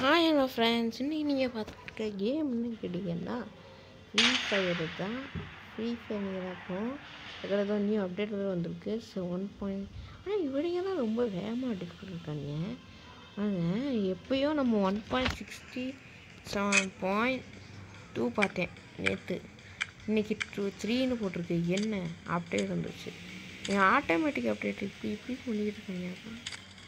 Hi hello friends இன்றைக்கி நீங்கள் பார்த்துருக்க கேம்னு கேட்டிங்கன்னா ஃப்ரீ ஃபயர் தான் ஃப்ரீ ஃபயர் நீங்கள் இருக்கும் அதில் ஏதோ நியூ அப்டேட் வேறு வந்திருக்கு ஸோ ஒன் பாயிண்ட் ஆனால் இவடையெல்லாம் ரொம்ப வேகமாக அடிக்கிட்டு இருக்காங்க ஆனால் எப்போயோ நம்ம one point sixty seven point two பார்த்தேன் நேற்று இன்றைக்கி டூ த்ரீன்னு போட்டிருக்கு என்ன அப்டேட் வந்துருச்சு என் ஆட்டோமேட்டிக் அப்டேட் இப்படி இப்படி பண்ணிக்கிட்டு இருக்காங்க அப்புறம்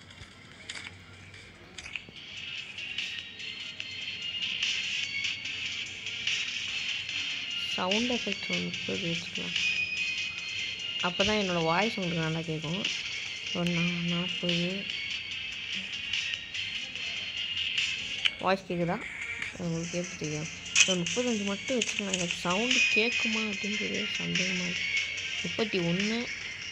சவுண்ட் எஃபெக்ட் முப்பது வச்சுக்கலாம் அப்போ தான் என்னோடய வாய்ஸ் உங்களுக்கு நல்லா கேட்கும் ஒன்றா நாற்பது வாய்ஸ் கேட்குதா அது உங்களுக்கு கேட்டு தெரியும் ஸோ முப்பத்தஞ்சு மட்டும் வச்சுக்கலாம் எனக்கு சவுண்டு கேட்குமா அப்படின்றது சந்தேகமாக இருக்கு முப்பத்தி ஒன்று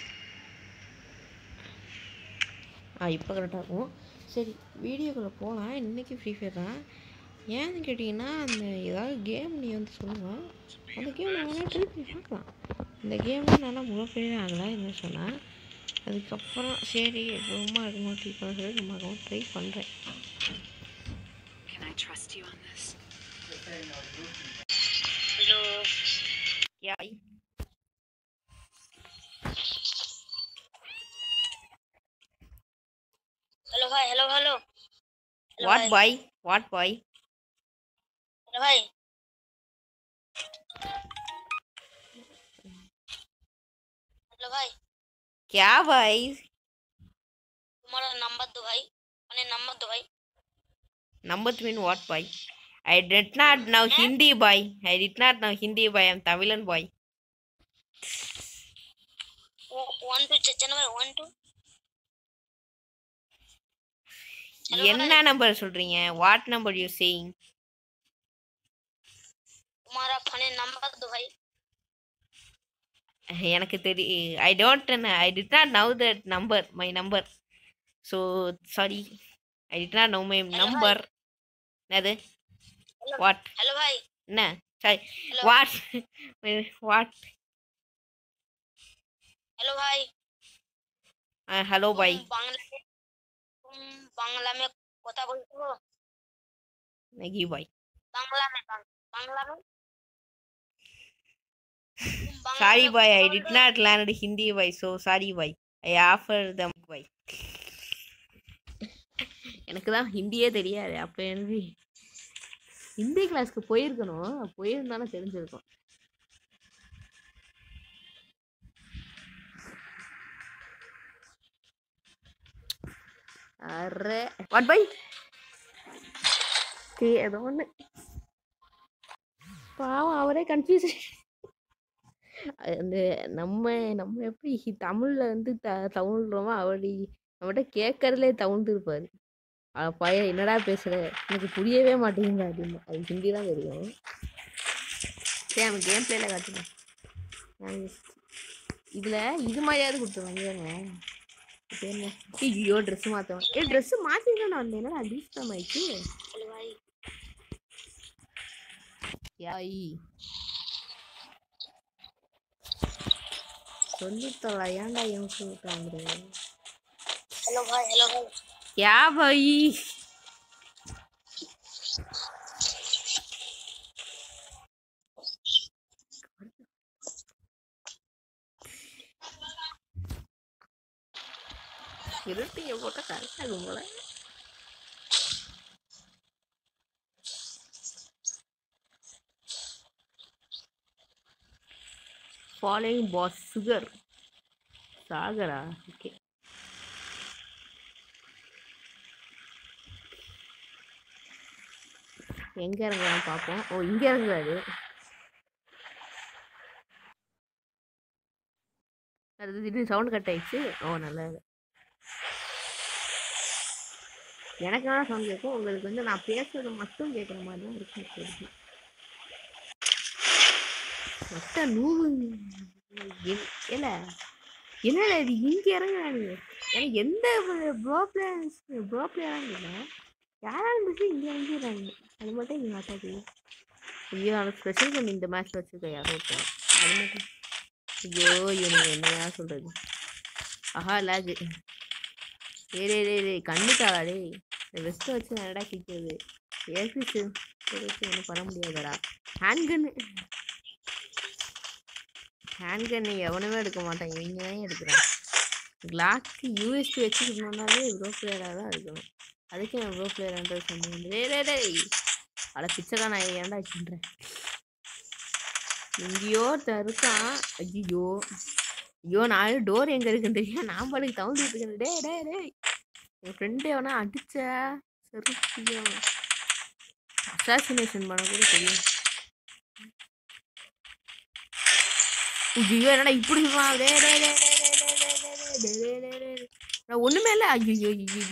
ஆ இப்போ கரெக்டாக இருக்கும் சரி வீடியோக்குள்ளே போகலாம் இன்றைக்கி ஃப்ரீ ஃபயர் தான் ஏன்னு கேட்டிங்கன்னா அந்த ஏதாவது கேம் நீ வந்து சொல்லுங்கள் அந்த கேம் நான் வேணால் ட்ரை பண்ணி பார்க்கலாம் இந்த கேமில் நல்லா முகப்பெரிய ஆகலை என்ன சொன்னால் அதுக்கப்புறம் சரி சும்மா இருக்கும்போது ட்ரை பண்ண சொல்லி சும்மா இருக்கும் ட்ரை பண்ணுறேன் Can I trust you on this? Hello யாய் हेलो भाई हेलो हेलो हेलो வாட் भाई பாய் வாட் பாய் हेलो भाई हेलो भाई क्या भाई तुम्हारा नंबर दो भाई मैंने नंबर दो भाई number mean what boy i did not know hindi boy i did not know hindi boy i'm tamilan boy one two January one two Hello, என்ன நம்பர் சொல்றீங்க வாட் நம்பர் யூ சேயிங் तुम्हारा phone number दो भाई எனக்கு தெரிய I don't I did not know that number my number so sorry I did not know my number என்னது Hello. What hello भाई என்ன sorry Hello. What what hello भाई hello तुम பாய் बांग्ला में तुम बांग्ला में কথা বলছো நகி பாய் बांग्ला में बांग- बांग्ला में तुम बांग्ला சாரி में பாய் ஐ কথা டிட் बोल रहे हो? நாட் லேர்ன் ஹிந்தி பாய் ஸோ சாரி பாய் ஐ ஆஃபர் தம் பாய் எனக்கு தான் ஹிந்தியே தெரியாது அப்போ எனக்கு ஹிந்தி கிளாஸ்க்கு போயிருக்கணும் போயிருந்தாலும் தெரிஞ்சிருக்கும் அரே வாட் பை ஏதோ ஒன்று பாவம் அவரே கன்ஃபியூஸ் அந்த நம்ம நம்ம எப்படி ஹி- தமிழ்ல வந்து த தவுழ்றோமோ அப்படி நம்மகிட்ட கேட்கறதுலே தவுழ்ந்து இருப்பாரு அவ பையன் என்னடா பேசுற எனக்கு புரியவே மாட்டேங்குது அப்படின்னு அது ஹிந்தி தான் தெரியும் சரி அவன் கேம் பிளேல காட்டுறேன் நான் இதில் இது மாதிரியாவது கொடுத்துருவாங்க இது என்ன ஐயோ ட்ரெஸ் மாற்றவன் ஏ ட்ரெஸ் மாற்றிதான் நான் வந்தேன் என்னடா அதிர்ஷ்டம் ஆயிடுச்சு हेलो भाई யாய் சொல்லித்தரா ஏன்டா என் சொல்லிட்டு வந்துடுங்க हेलो भाई हेलो भाई क्या भाई இருட்டிங்க போட்டா கரெக்டாகும் போல ஃபாலோயிங் பாஸ் சுகர் சாகரா ஓகே எங்க இறங்குறான்னு பார்ப்போம் ஓ இங்க இறங்குறாரு அது திடீர்னு சவுண்ட் கட் ஆயிடுச்சு ஓ நல்லா இருக்கு. எனக்கு தான் சவுண்ட் கேட்கும் உங்களுக்கு வந்து நான் பேசுறது மட்டும் கேட்குற மாதிரி தான் இருக்கும் இப்போதைக்கு. மொத்த நூறு என்- ஏல என்னடா இது இங்க இறங்குறாரு எனக்கு எந்த ப்ரோ பிளேயர்ஸ் ப்ரோ பிளேயராக இல்லை யாராலும் இருந்துச்சு இங்கே இறங்கிடுறாங்க அது மட்டும் இங்கே மாட்டாது ஐயோ அவனுக்கு ஸ்பெஷல் பண்ணி இந்த மேட்ச் வச்சுருக்க யாரோ ஒருத்தன் அது மட்டும் ஐயோ இவனுங்க என்னையா சொல்கிறது ஆஹா லாகு டேய் டேய் டேய் டேய் கண்ணுக்காடா டேய் இந்த வெஸ்ட்டை வச்சு நான் என்னடா கிழிக்கிறது ஏபிசி ஒன்றும் பண்ண முடியாதுடா ஹேண்ட்கன்னு ஹேண்ட்கன்னு எவனுமே எடுக்க மாட்டான் இவங்க தான் எடுக்கிறான் கிளாக்கு யூஎஸ்பி வச்சுக்கணுன்னாலே ப்ரோ பிளேயராக தான் இருக்கணும் அதுக்கு நான் ப்ரோ பிளேயர்ன்றது சொன்னேன் டே டே டேய் அட பிச்சைக்கா நான் ஏன்டா வச்சுன்றேன் எங்கேயோ தருக்கான் ஐயோ ஐயோ நான் டோர் எங்கே இருக்குன்னு தெரியும் நான் பாட்டுக்கு தவுந்துட்டு இருக்கேன் டே டே டேய் என் ஃப்ரெண்டு எவனா அடிச்ச சரியும் அசாசினேஷன் பண்ண கூட தெரியும் ஐயோ என்னடா இப்படி சொல்லுவான் டே டே டே டே டே டே டே டே டே டே டே டே டே. நான் ஒண்ணுமே இல்லை ஐயோ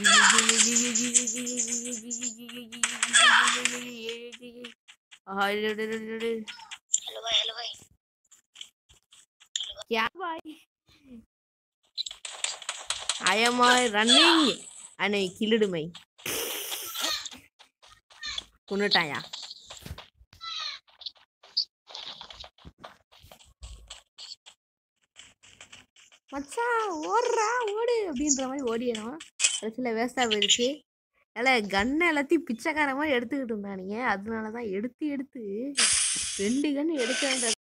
हेलो भाई हेलो भाई क्या भाई I am uh, running and I killed my கொண்டுட்டாயா மச்சான் ஓடுறா ஓடு அப்படின்ற மாதிரி ஓடிடணும் கடைசியில் வேஸ்ட்டாக போயிடுச்சு இல்லை கன்னை எல்லாத்தையும் பிச்சைக்கார மாதிரி எடுத்துக்கிட்டு இருந்தானுங்க அதனால தான் எடுத்து எடுத்து ரெண்டு கன்று எடுக்க